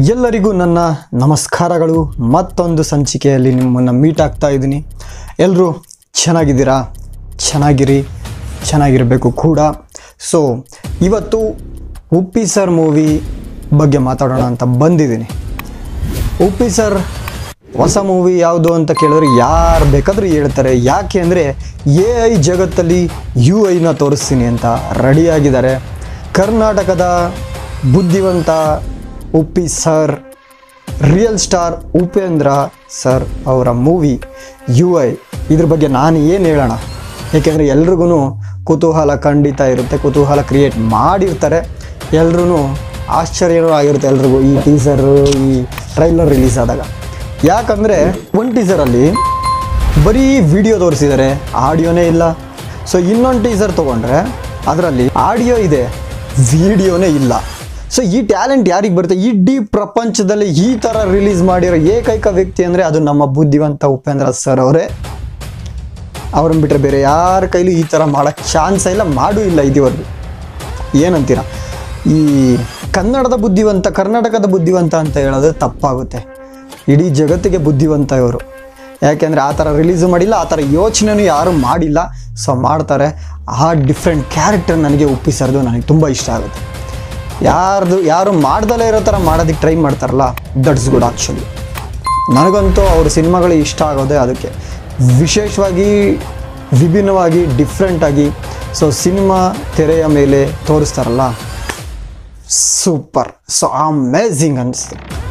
ಎಲ್ಲರಿಗೂ ನನ್ನ ನಮಸ್ಕಾರಗಳು ಮತ್ತೊಂದು ಸಂಚಿಕೆಯಲ್ಲಿ ನಿಮ್ಮನ್ನು ಮೀಟ್ ಆಗ್ತಾ ಇದ್ದೀನಿ ಎಲ್ಲರೂ ಚೆನ್ನಾಗಿದ್ದೀರಾ ಚೆನ್ನಾಗಿರಿ ಚೆನ್ನಾಗಿರಬೇಕು ಕೂಡ ಸೊ ಇವತ್ತು ಉಪ್ಪಿ ಸರ್ ಮೂವಿ ಬಗ್ಗೆ ಮಾತಾಡೋಣ ಅಂತ ಬಂದಿದ್ದೀನಿ ಉಪ್ಪಿ ಸರ್ ಹೊಸ ಮೂವಿ ಯಾವುದು ಅಂತ ಕೇಳಿದ್ರೆ ಯಾರು ಬೇಕಾದರೂ ಹೇಳ್ತಾರೆ ಯಾಕೆ ಅಂದರೆ ಎ ಐ ಜಗತ್ತಲ್ಲಿ ಯು ಐನ ತೋರಿಸ್ತೀನಿ ಅಂತ ರೆಡಿಯಾಗಿದ್ದಾರೆ ಕರ್ನಾಟಕದ ಬುದ್ಧಿವಂತ Uppi sir real star Upendra sir ಅವರ ಮೂವಿ ಯು ಐ ಇದ್ರ ಬಗ್ಗೆ ನಾನು ಏನು ಹೇಳೋಣ ಏಕೆಂದರೆ ಎಲ್ರಿಗೂ ಕುತೂಹಲ ಖಂಡಿತ ಇರುತ್ತೆ ಕುತೂಹಲ ಕ್ರಿಯೇಟ್ ಮಾಡಿರ್ತಾರೆ ಎಲ್ರೂ ಆಶ್ಚರ್ಯನೂ ಆಗಿರುತ್ತೆ ಎಲ್ರಿಗೂ ಈ ಟೀಸರು ಈ ಟ್ರೈಲರ್ ರಿಲೀಸ್ ಆದಾಗ ಯಾಕಂದರೆ ಒಂದು ಟೀಸರಲ್ಲಿ ಬರೀ ವಿಡಿಯೋ ತೋರಿಸಿದ್ದಾರೆ ಆಡಿಯೋನೇ ಇಲ್ಲ ಸೊ ಇನ್ನೊಂದು ಟೀಸರ್ ತೊಗೊಂಡ್ರೆ ಅದರಲ್ಲಿ ಆಡಿಯೋ ಇದೆ ವಿಡಿಯೋನೇ ಇಲ್ಲ ಸೊ ಈ ಟ್ಯಾಲೆಂಟ್ ಯಾರಿಗೆ ಬರುತ್ತೆ ಇಡೀ ಪ್ರಪಂಚದಲ್ಲಿ ಈ ಥರ ರಿಲೀಸ್ ಮಾಡಿರೋ ಏಕೈಕ ವ್ಯಕ್ತಿ ಅಂದರೆ ಅದು ನಮ್ಮ ಬುದ್ಧಿವಂತ ಉಪೇಂದ್ರ ಸರ್ ಅವರೇ ಅವ್ರನ್ನ ಬಿಟ್ಟರೆ ಬೇರೆ ಯಾರ ಕೈಲೂ ಈ ಥರ ಮಾಡೋಕ್ಕೆ ಚಾನ್ಸ್ ಇಲ್ಲ ಮಾಡೂ ಇಲ್ಲ ಇದುವರೆಗೂ ಏನಂತೀರ ಈ ಕನ್ನಡದ ಬುದ್ಧಿವಂತ ಕರ್ನಾಟಕದ ಬುದ್ಧಿವಂತ ಅಂತ ಹೇಳೋದು ತಪ್ಪಾಗುತ್ತೆ ಇಡೀ ಜಗತ್ತಿಗೆ ಬುದ್ಧಿವಂತ ಇವರು ಯಾಕೆಂದರೆ ಆ ಥರ ರಿಲೀಸು ಮಾಡಿಲ್ಲ ಆ ಥರ ಯೋಚನೆನೂ ಯಾರೂ ಮಾಡಿಲ್ಲ ಸೊ ಮಾಡ್ತಾರೆ ಆ ಡಿಫ್ರೆಂಟ್ ಕ್ಯಾರೆಕ್ಟರ್ ನನಗೆ ಒಪ್ಪಿಸೋದು ನನಗೆ ತುಂಬ ಇಷ್ಟ ಆಗುತ್ತೆ ಯಾರ್ದು ಯಾರು ಮಾಡ್ದಲೇ ಇರೋ ಥರ ಮಾಡೋದಕ್ಕೆ ಟ್ರೈ ಮಾಡ್ತಾರಲ್ಲ ದಟ್ಸ್ ಗುಡ್ ಆ್ಯಕ್ಚುಲಿ ನನಗಂತೂ ಅವ್ರ ಸಿನಿಮಾಗಳು ಇಷ್ಟ ಆಗೋದೇ ಅದಕ್ಕೆ ವಿಶೇಷವಾಗಿ ವಿಭಿನ್ನವಾಗಿ ಡಿಫ್ರೆಂಟಾಗಿ ಸೊ ಸಿನಿಮಾ ತೆರೆಯ ಮೇಲೆ ತೋರಿಸ್ತಾರಲ್ಲ ಸೂಪರ್ ಸೊ ಅಮೇಝಿಂಗ್ ಅನಿಸ್ತು